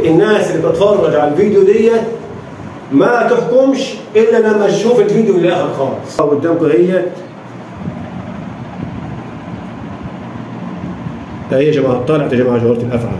الناس اللي بتتفرج على الفيديو ديت ما تحكمش الا لما تشوف الفيديو للاخر خالص قدامكم هي اهي يا جماعه طلعت يا جماعه جوهره الافعى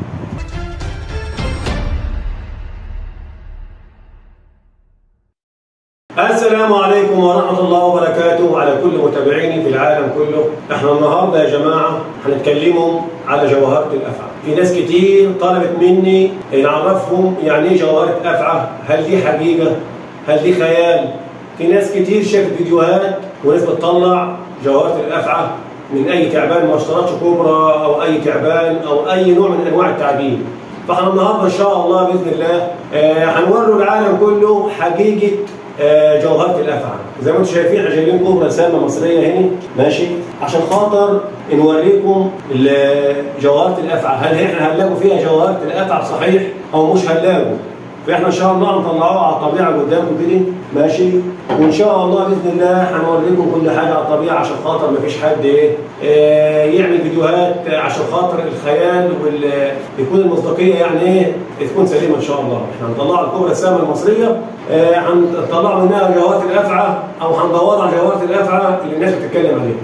السلام عليكم ورحمة الله وبركاته على كل متابعيني في العالم كله احنا النهاردة يا جماعة هنتكلموا على جوهرة الأفعى في ناس كتير طلبت مني نعرفهم يعني ايه جوهرة أفعى هل دي حقيقة هل دي خيال في ناس كتير شافت فيديوهات وناس بتطلع جوهرة الأفعى من أي تعبان ما اشترطش كوبرا أو أي تعبان أو أي نوع من أنواع التعابين فاحنا النهارده ان شاء الله باذن الله آه، هنوروا العالم كله حقيقه آه، جوهره الافعى زي ما انتم شايفين احنا جايبين رسامه مصريه هنا ماشي عشان خاطر نوريكم ال- جوهره الافعى هل احنا هنلاقوا فيها جوهره الافعى صحيح او مش هنلاقوا فاحنا ان شاء الله هنطلعوها على الطبيعه قدامكم كده ماشي وان شاء الله باذن الله هنوريكم كل حاجه على الطبيعه عشان خاطر ما فيش حد ايه آه، يعمل فيديوهات عشان خاطر الخيال وال يكون المصداقيه يعني ايه تكون سليمه ان شاء الله احنا هنطلع الكوبرا السامه المصريه آه، هنطلع منها جوهره الافعى او هندور على جوهره الافعى اللي الناس بتتكلم عليها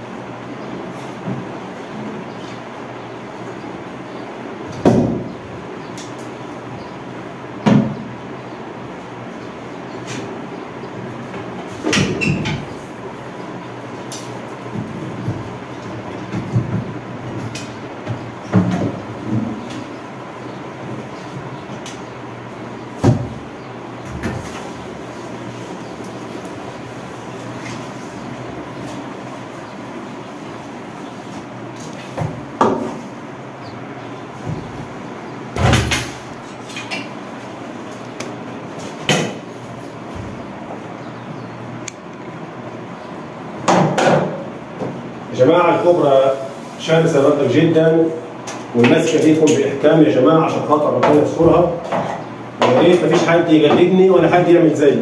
يا جماعه الكوبرا شرسه برضه جدا والمسكه فيكم باحكام يا جماعه عشان خاطر ربنا يسترها ويا ريت مفيش حد يقلدني ولا حد يعمل زيي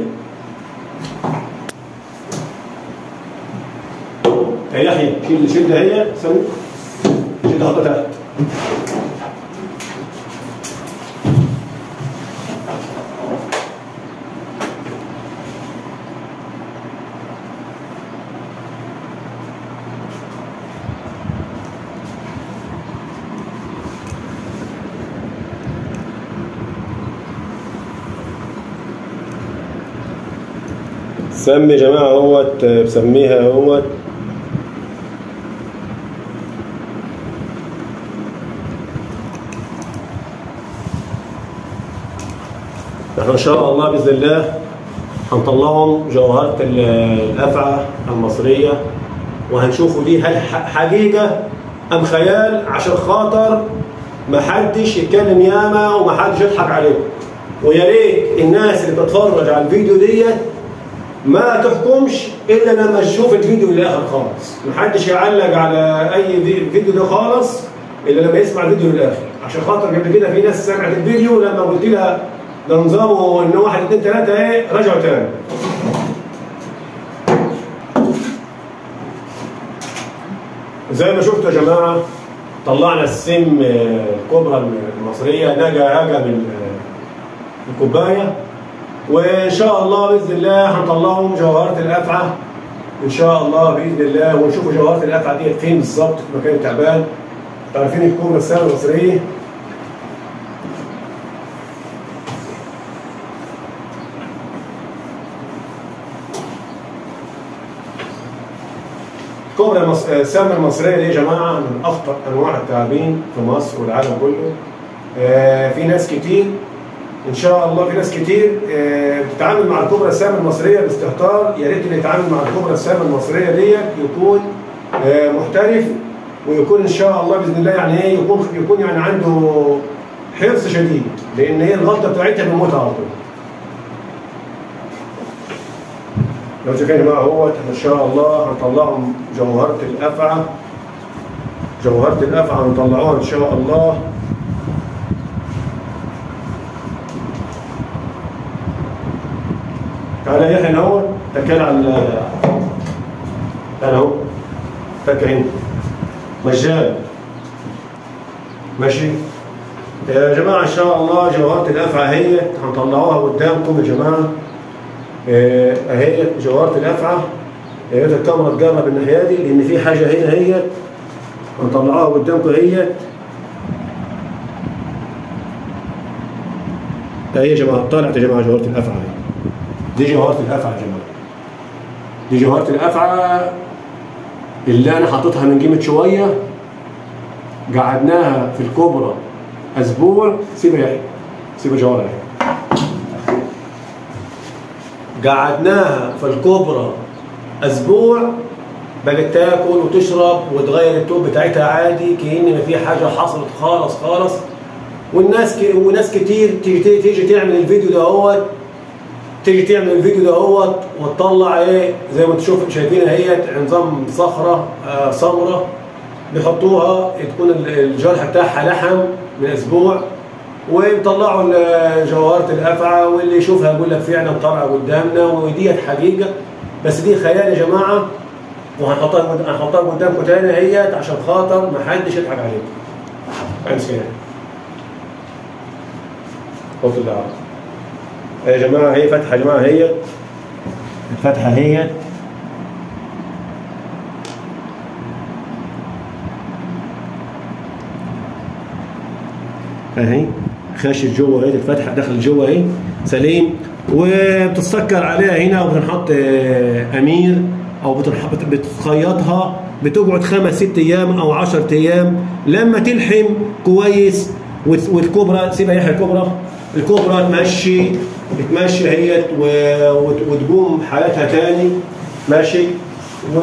يا يحيى شيل شيل ده هي سوي شيل ده حطها تحت سمي يا جماعه اهوت بسميها اهوت احنا ان شاء الله باذن الله هنطلعهم جوهرة ال- الافعى المصريه وهنشوفوا دي هل ح- حقيقه ام خيال عشان خاطر ما حدش يتكلم ياما وما حدش يضحك عليكم ويا ريت الناس اللي بتتفرج على الفيديو ديت ما تحكمش الا لما تشوف الفيديو للاخر خالص محدش يعلق على اي في- فيديو ده خالص الا لما يسمع الفيديو للاخر عشان خاطر قبل كده في ناس سمعت الفيديو لما قلت لها ده نظامه ان واحد اتنين تلاته ايه رجعوا تاني زي ما شفتوا يا جماعه طلعنا السم آه، الكبرى المصريه نجا هجا من آه، الكوبايه وان شاء الله باذن الله هنطلعهم جوهره الافعى ان شاء الله باذن الله ونشوفوا جوهره الافعى ديت فين بالظبط في مكان التعبان عارفين الكوبرا السنه المصريه الكوبرا المص... السامة المصرية دي يا جماعة من أخطر أنواع التعابين في مصر والعالم كله. آه في ناس كتير إن شاء الله في ناس كتير آه بتتعامل مع الكوبرا السامة المصرية باستهتار، يا ريت اللي يتعامل مع الكوبرا السامة المصرية ديت يكون آه محترف ويكون إن شاء الله بإذن الله يعني إيه يكون يكون يعني عنده حرص شديد لأن هي الغلطة بتاعتها بنموت على طول. لو شايفين يا جماعه اهوت ان شاء الله هنطلعهم جوهره الافعى جوهره الافعى هنطلعوها ان شاء الله تعالى يا يحيى اهو تكل على ال- تعالى اهو تك هنا مجال ماشي يا جماعة إن شاء الله جوهرة الأفعى هي هنطلعوها قدامكم يا جماعة آه، أهي جوهرة الأفعى يا ريت الكاميرا تجرب الناحية دي لأن في حاجة هنا هي هنطلعوها قدامكم هي أهي يا جماعة طلعت يا جماعة جوهرة الأفعى أهي. دي جوهرة الأفعى يا جماعة دي جوهرة الأفعى اللي أنا حاططها من قيمة شوية قعدناها في الكبرى اسبوع سيبها يا سيبها جوارة قعدناها في الكبرى اسبوع بقت تاكل وتشرب وتغير التوب بتاعتها عادي كأن ما في حاجه حصلت خالص خالص والناس ك... وناس كتير تيجي تيجي تعمل الفيديو ده هوت تيجي تعمل الفيديو ده هوت وتطلع ايه زي ما انتم شوف شايفين اهيت نظام صخره آه سمراء بيحطوها تكون ال- الجرح بتاعها لحم من اسبوع ويطلعوا ال- جوهرة الافعى واللي يشوفها يقول لك فعلا طالعه قدامنا وديت حقيقه بس دي خيال يا جماعه وهنحطها قد- هنحطها قدامكم تاني اهيت عشان خاطر ما حدش يضحك عليكم. امسك هنا. حط اللي عاوز. يا جماعه هي فتحه يا جماعه هي الفتحه هي اهي خاشت جوه اهي الفتحه دخل جوه اهي سليم وبتتسكر عليها هنا وبنحط آه، امير او بتنح- بت- بتخيطها بتقعد خمس ست ايام او 10 ايام لما تلحم كويس والت- والكبرى سيبها يحيى الكبرى الكبرى تمشي بتمشي هي وتقوم حالتها تاني ماشي و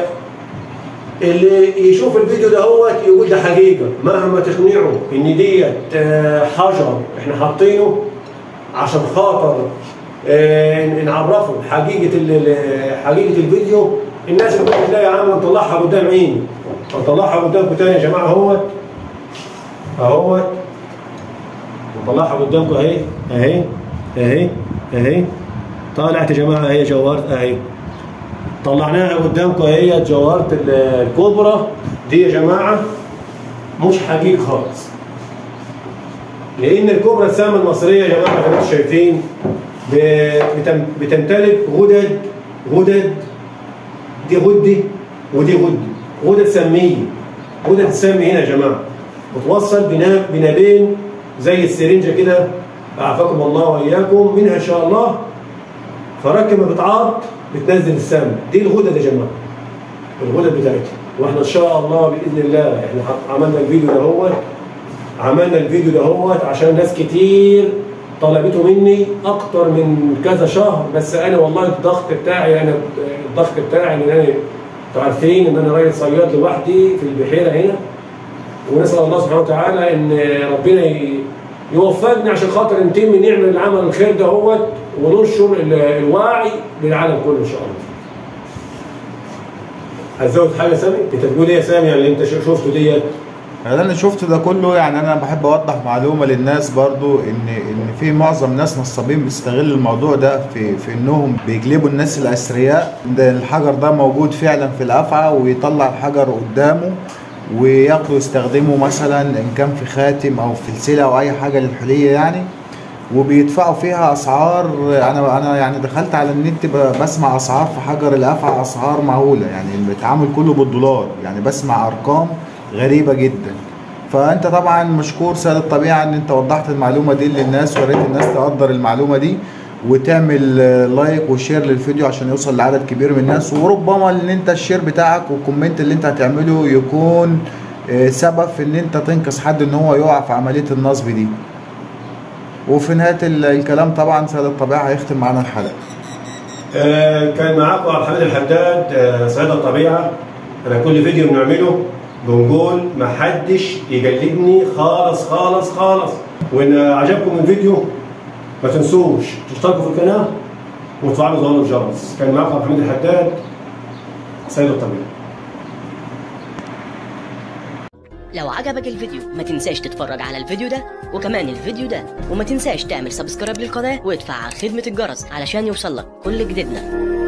اللي يشوف الفيديو ده هو يقول ده حقيقه مهما تقنعه ان ديت آه، حجر احنا حاطينه عشان خاطر آه، نعرفه حقيقه ال- ال- حقيقه الفيديو الناس بتقول لك لا يا عم نطلعها قدام عيني نطلعها قدامكم تاني يا جماعه اهوت اهوت نطلعها قدامكم اهي اهي اهي اهي طلعت يا جماعه اهي جوهرت اهي طلعناها قدامكم اهي جوهرة ال- الكبرى دي يا جماعة مش حقيقي خالص لأن الكبرى السامة المصرية يا جماعة زي ما انتم شايفين ب- بتم- بتمتلك غدد غدد دي غدة ودي غدة غدد سمية غدد السمي هنا يا جماعة بتوصل بنا- بنابين زي السرنجة كده أعافاكم الله وإياكم منها إن شاء الله فركب ما بتعاط بتنزل السم دي الغدد يا جماعه الغدد بتاعتها واحنا ان شاء الله باذن الله احنا ح- عملنا الفيديو ده هو عملنا الفيديو ده هو عشان ناس كتير طلبته مني اكتر من كذا شهر بس انا والله الضغط بتاعي انا الضغط بتاعي ان انا انتوا عارفين ان انا راجل صياد لوحدي في البحيره هنا ونسال الله سبحانه وتعالى ان ربنا ي- يوفقنا عشان خاطر نتم نعمل العمل الخير ده هو وننشر ال- الوعي للعالم كله ان شاء الله. هتزود حاجه سامي؟ انت بتقول ايه يا سامي يعني اللي انت شو- شفته ديت؟ اللي انا شفته ده كله يعني انا بحب اوضح معلومه للناس برضو ان ان في معظم ناس نصابين بيستغلوا الموضوع ده في في انهم بيجلبوا الناس الاثرياء ده الحجر ده موجود فعلا في الافعى ويطلع الحجر قدامه وياخدوا يستخدموا مثلا ان كان في خاتم او في سلسله او اي حاجه للحليه يعني وبيدفعوا فيها اسعار انا انا يعني دخلت على النت ب- بسمع اسعار في حجر الافعى اسعار مهوله يعني التعامل كله بالدولار يعني بسمع ارقام غريبه جدا فانت طبعا مشكور سيد الطبيعه ان انت وضحت المعلومه دي للناس ويا ريت الناس تقدر المعلومه دي وتعمل آه، لايك وشير للفيديو عشان يوصل لعدد كبير من الناس وربما ان انت الشير بتاعك والكومنت اللي انت هتعمله يكون آه، سبب في ان انت تنقذ حد ان هو يقع في عمليه النصب دي وفي نهايه ال- الكلام طبعا سيد الطبيعه هيختم معانا الحلقه آه كان معاكم عبد الحميد الحداد آه سيد الطبيعه انا كل فيديو بنعمله بنقول ما حدش يجلدني خالص خالص خالص وان عجبكم الفيديو ما تنسوش تشتركوا في القناه وتفعلوا زر الجرس كان معاكم عبد الحميد الحداد سيد الطبيعه لو عجبك الفيديو ما تنساش تتفرج على الفيديو ده وكمان الفيديو ده وما تنساش تعمل سبسكرايب للقناة وتفعل خدمة الجرس علشان يوصلك كل جديدنا